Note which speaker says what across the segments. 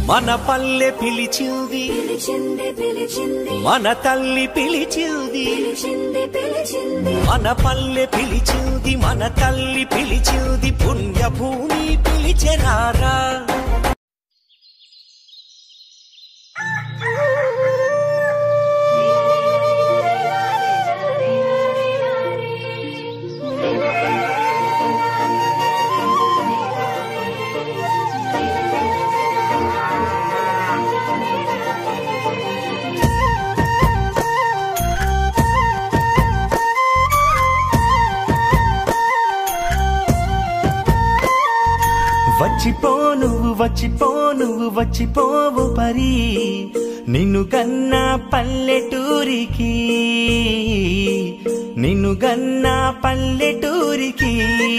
Speaker 1: మన పల్లె పిలిచింది
Speaker 2: పిలిచింది పిలిచింది
Speaker 1: మన తల్లి పిలిచింది
Speaker 2: పిలిచింది పిలిచింది
Speaker 1: మన పల్లె పిలిచింది మన తల్లి పిలిచింది పుణ్యభూమి పిలిచెరారా వచ్చిపో నువ్వు వచ్చిపో నువ్వు వచ్చిపోవు పరి నిన్ను గన్న పల్లెటూరికి నిన్ను గన్న పల్లెటూరికి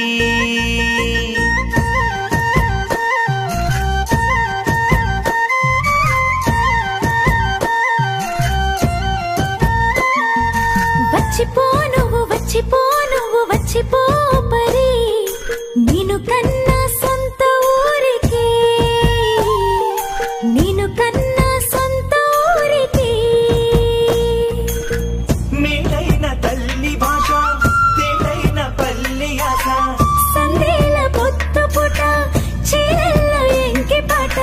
Speaker 2: వచ్చిపో నువ్వు వచ్చిపో నువ్వు వచ్చిపో పరి నేను కన్నా సొంత ఊరికి నేను కన్నా సొంత ఊరికి
Speaker 1: మేలైన తల్లి భాష తేలైన పల్లె ఆశ
Speaker 2: సందేల పొత్తు పుట చీరల్ల ఎంకి పాట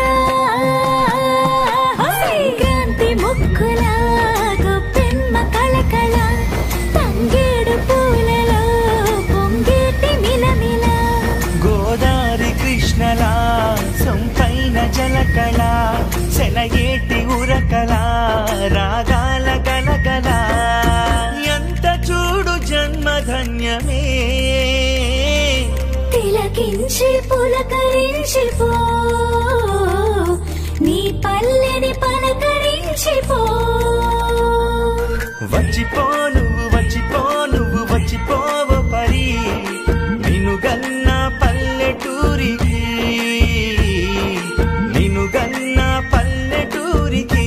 Speaker 2: క్రాంతి ముక్కుల గొప్పెమ్మ కళకళ తంగేడు పూలలో పొంగేటి మిలమిల
Speaker 1: గోదారి కృష్ణల సొంపైన జలకళ సెలయేటి ఉరకల రాగాల గలగల ఎంత చూడు జన్మధన్యమే
Speaker 2: తిలకించి పులకరించి పో నీ పల్లెని పలకరించి పో
Speaker 1: వచ్చిపో నువ్వు వచ్చిపో నువ్వు వచ్చిపోవు పరి నిన్ను గన్న పల్లెటూరికి నిన్ను గన్న పల్లెటూరికి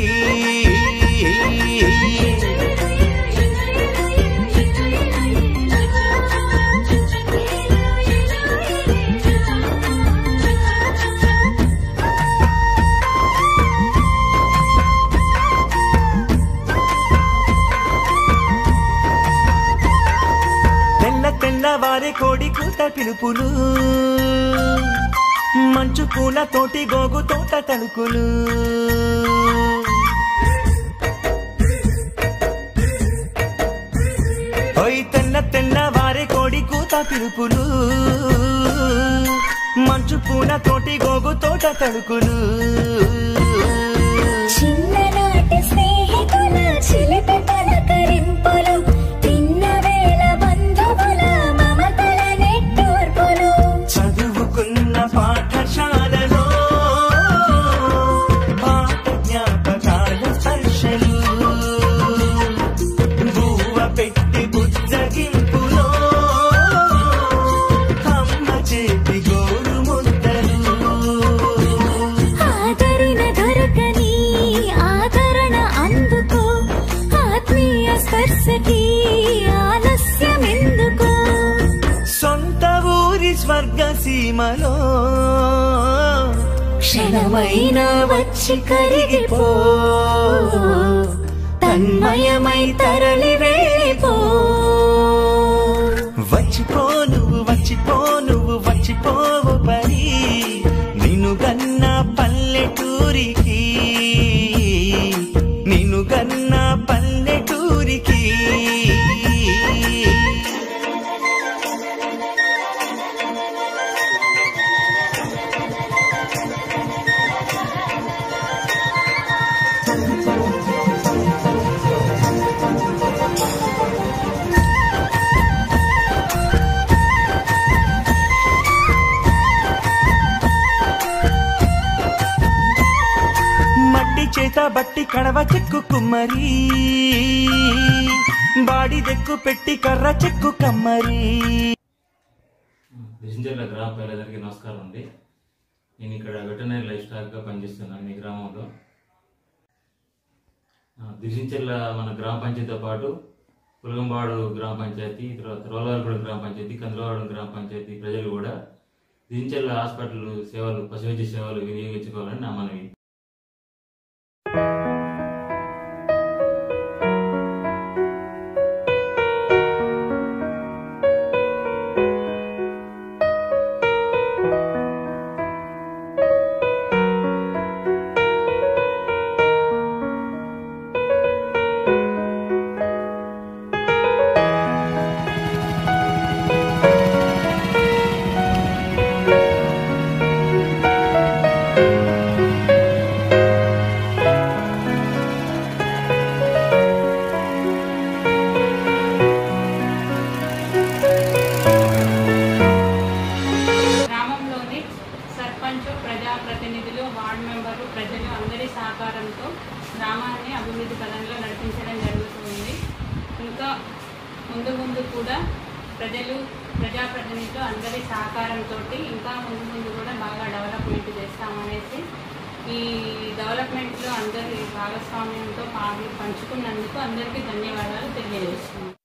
Speaker 1: తెల్ల తెల్లవారి కోడి కూత పిలుపులు మంచు పూల తోటి గోగు తోట తణుకులు ఓయ్ తెల్ల తెల్లవారి కోడి కూత పిలుపులు మంచు పూల తోటి గోగు తోట తణుకులు
Speaker 2: చిన్ననాటి స్నేహితుల చిలిపి పలకరింపులు తిన్న వేళ బంధువుల మమతల నెట్టూర్పులు
Speaker 1: చదువుకున్న పాఠశాలలో పాఠ జ్ఞాపకాల స్పర్శలు బువ్వ పెట్టి బుజ్జగింపులో అమ్మ చేతి గోరు ముద్దలు
Speaker 2: ఆదరణ దొరకని ఆదరణ అందుకో ఆత్మీయ స్పర్శకి ఆలస్యం ఎందుకో
Speaker 1: సొంత ఊరి స్వర్గ సీమలో
Speaker 2: క్షణమైన వచ్చి కరిగిపో తన్మయమై తరలి వెళ్ళిపో
Speaker 1: వచ్చిపో నువ్వు వచ్చిపో నువ్వు వచ్చిపోవు పరి నిన్ను గన్న పల్లెటూరికి నిన్ను గన్న పల్లెటూరికి మట్టి చేత బట్టి కడవ చెక్కు కుమ్మరి బాడి దెక్కు పెట్టి కర్ర చెక్కు కమ్మరి
Speaker 3: దిశంచర్ల గ్రామ ప్రజలందరికీ నమస్కారం అండి నేను ఇక్కడ వెటనరీ లైఫ్ స్టాక్గా పనిచేస్తున్నాను మీ గ్రామంలో ఆ, దిశంచర్ల మన గ్రామ పంచాయతీతో పాటు పులగంబాడు గ్రామ పంచాయతీ తర్వాత రోలవరగూడ గ్రామ పంచాయతీ కందులవాడ గ్రామ పంచాయతీ ప్రజలు కూడా దించెల్ల హాస్పిటల్ సేవలు పశువైద్య సేవలు వినియోగించుకోవాలని నా మనవి
Speaker 4: ముందు ముందు కూడా ప్రజలు ప్రజాప్రతినిధులు అందరి సహకారంతో ఇంకా ముందు ముందు కూడా బాగా డెవలప్మెంట్ చేస్తామనేసి ఈ డెవలప్మెంట్లో అందరి భాగస్వామ్యంతో పాలు పంచుకున్నందుకు అందరికీ ధన్యవాదాలు తెలియజేస్తున్నాను